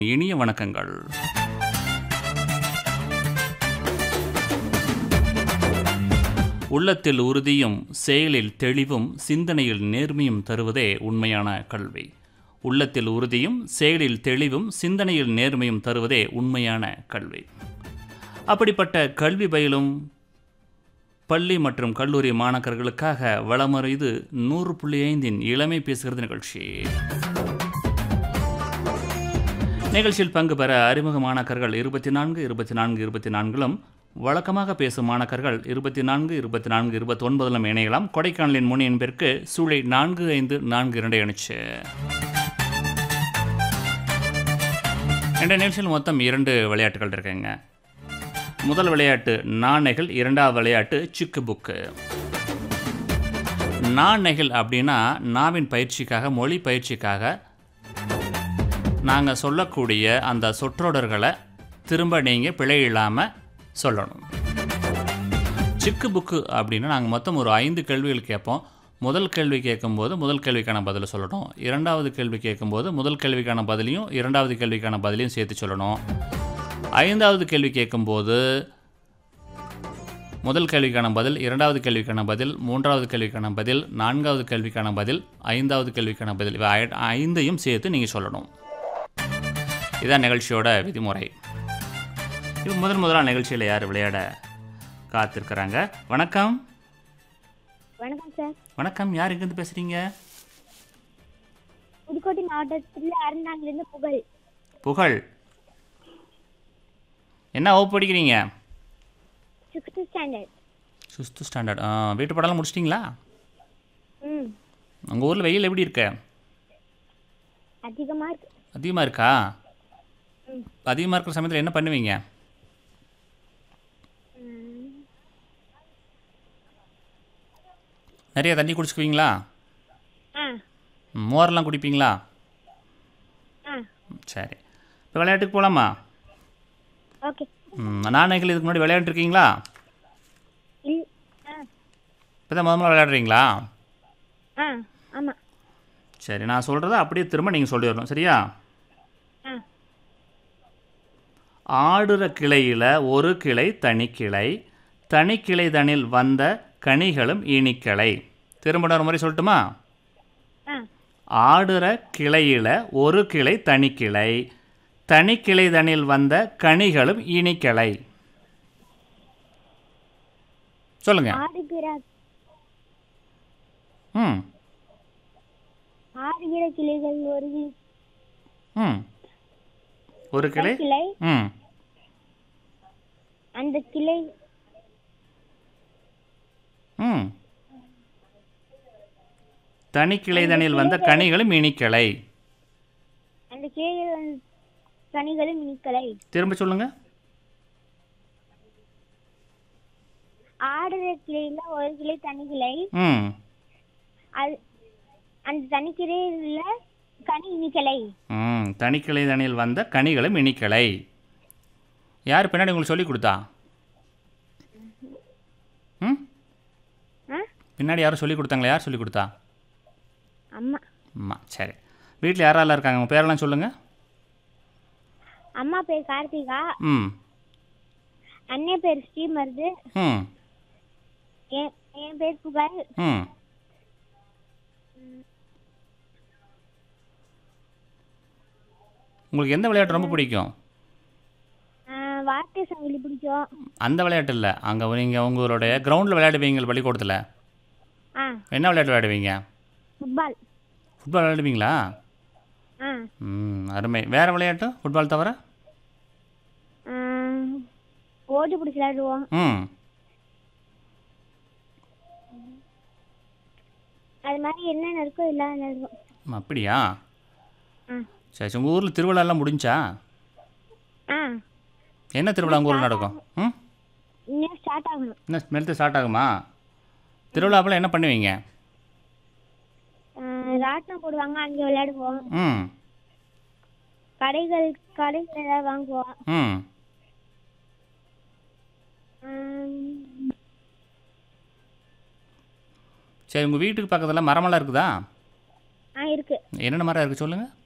இனிய வணக்கங்கள் உள்ளத்தில் உறுதியும் செயலில் தெளிவும் சிந்தனையில் நேர்மையும் தருவதே உண்மையான கல்வி உள்ளத்தில் உறுதியும் செயலில் தெளிவும் சிந்தனையில் நேர்மையும் தருவதே உண்மையான கல்வி அப்படிப்பட்ட கல்வி பயிலும் பள்ளி மற்றும் கல்லூரி மாணாக்கர்களுக்காக வளமறைது நூறு புள்ளி ஐந்தின் இளமை பேசுகிறது நிகழ்ச்சி நிகழ்ச்சியில் பங்கு பெற அறிமுக மாணாக்கர்கள் இருபத்தி நான்கு இருபத்தி நான்கு இருபத்தி நான்கிலும் வழக்கமாக பேசும் மாணாக்கர்கள் இருபத்தி நான்கு இருபத்தி நான்கு இருபத்தி ஒன்பதிலும் இணையலாம் கொடைக்கானலின் முன் என்பதற்கு சூளை நான்கு ஐந்து நான்கு இரண்டை அணிச்சு இந்த நிகழ்ச்சியில் மொத்தம் இரண்டு விளையாட்டுகள் இருக்குங்க முதல் விளையாட்டு நாணெகள் இரண்டாவது விளையாட்டு சிக்கு புக்கு நாணெகள் அப்படின்னா நாவின் பயிற்சிக்காக மொழி பயிற்சிக்காக நாங்கள் சொல்லக்கூடிய அந்த சொற்றொடர்களை திரும்ப நீங்கள் பிழை இல்லாமல் சொல்லணும் சிக்கு புக்கு அப்படின்னா நாங்கள் மொத்தம் ஒரு ஐந்து கேள்விகள் கேட்போம் முதல் கேள்வி கேட்கும்போது முதல் கேள்விக்கான பதிலை சொல்லணும் இரண்டாவது கேள்வி கேட்கும்போது முதல் கேள்விக்கான பதிலையும் இரண்டாவது கேள்விக்கான பதிலையும் சேர்த்து சொல்லணும் ஐந்தாவது கேள்வி கேட்கும்போது முதல் கேள்விக்கான பதில் இரண்டாவது கேள்விக்கான பதில் மூன்றாவது கேள்விக்கான பதில் நான்காவது கேள்விக்கான பதில் ஐந்தாவது கேள்விக்கான பதில் இவை ஐ- ஐந்தையும் சேர்த்து நீங்கள் சொல்லணும் இதான் நிகழ்ச்சியோட விதிமுறை இப்போ முதல் முதலாக நிகழ்ச்சியில் யார் விளையாட காத்திருக்கிறாங்க வணக்கம் வணக்கம் சார் வணக்கம் யார் எங்கேருந்து பேசுகிறீங்க புதுக்கோட்டை மாவட்டத்தில் அறந்தாங்கிலிருந்து புகழ் புகழ் என்ன வகுப்பு படிக்கிறீங்க சிக்ஸ்த் ஸ்டாண்டர்ட் சிக்ஸ்த்து ஸ்டாண்டர்ட் ஆ வீட்டு பாடலாம் முடிச்சிட்டிங்களா ம் உங்கள் ஊரில் வெயில் எப்படி இருக்கு அதிகமாக இருக்கு அதிகமாக இருக்கா ம். அதிகமாக இருக்கிற சமயத்தில் என்ன பண்ணுவீங்க ம். நிறைய தண்ணி குடிச்சுக்குவீங்களா ஆ ம், மோரெல்லாம் குடிப்பீங்களா ஆ ம், சரி இப்போ விளையாட்டுக்கு போகலாமா ஓகே நாணயங்கள் இதுக்கு முன்னாடி விளையாண்டுருக்கீங்களா இல் ஆ இப்போ தான் முதல்ல விளையாடுறீங்களா ஆ ஆமாம் சரி நான் சொல்கிறத அப்படியே திரும்ப நீங்கள் சொல்லிடணும் சரியா ஆ ஆடுற கிளையில் ஒரு கிளை தனிக்கிளை தனிக்கிளை தனில் வந்த கனிகளும் இனிக்கிளை திரும்ப ஒரு முறை சொல்லட்டுமா ஆ ஆடுற கிளையில் ஒரு கிளை தனிக்கிளை தனிக்கிளை தனில் வந்த கனிகளும் இனிக்கிளை சொல்லுங்க ஆடுகிற ம் ஆடுகிற கிளைகள் ஒரு வி- ம் ஒரு கிளை கிளை ம் அந்த கிளை ம் தனிக்கிளை தனில் வந்த கனிகளும் இனிக்கிளை அந்த கிளைகள் வந்து கனிகளும் இனிக்கலை திரும்ப சொல்லுங்க ஆடுகிற கிளையில ஒரு கிளை தனி கிளை ம் அது அந்த தனி கிளையில கனி இனிக்கலை ம் தனிக்கிளை தனில் வந்த கனிகளும் இனிக்கிளை யார் பின்னாடி உங்களுக்கு சொல்லி கொடுத்தா ம் ஆ பின்னாடி யாரும் சொல்லி கொடுத்தாங்களா யார் சொல்லி கொடுத்தா அம்மா அம்மா சரி வீட்டில் யாரெல்லாம் இருக்காங்க உங்கள் பேரெல்லாம் சொல்லுங்கள் அம்மா பேர் கார்த்திகா ம் அண்ணே பேர் ஸ்ரீமருது ம் என் என் பேர் புகழ் ம் உங்களுக்கு எந்த விளையாட்டு ரொம்ப பிடிக்கும் ஆஹ் வார்த்தை சங்கிலி பிடிக்கும் அந்த விளையாட்டு இல்லை அங்கே நீங்கள் உங்களுடைய கிரவுண்டில் விளையாடுவீங்க பள்ளிக்கூடத்தில் ஆ என்ன விளையாட்டு விளையாடுவீங்க ஃபுட்பால் ஃபுட்பால் விளையாடுவீங்களா ஆ ம் அருமை வேறு விளையாட்டு ஃபுட்பால் தவிர ஆஹ் ஓடி பிடிச்சி விளையாடுவோம் ம் அது மாதிரி என்னென்ன இருக்கோ எல்லாம் விளையாடுவோம் ம், அப்படியா ஆ சரி உங்கள் ஊரில் திருவிழாலாம் முடிஞ்சா ஆ என்ன திருவிழா உங்கள் ஊரில் நடக்கும் ம் இன்னும் ஸ்டார்ட் ஆகணும் என்ன மெல்த்து ஸ்டார்ட் ஆகுமா திருவிழாவில் என்ன பண்ணுவீங்க ஆஹ் ராட்டினம் போடுவாங்க அங்கே விளையாடுவோம் ம் கடைகள் கடைகள் ஏதாவது வாங்குவோம் ம் ஆம், சரி உங்கள் வீட்டுக்கு பக்கத்தில் மரமெல்லாம் இருக்குதா ஆ இருக்கு என்னென்ன மரம் இருக்குது சொல்லுங்கள்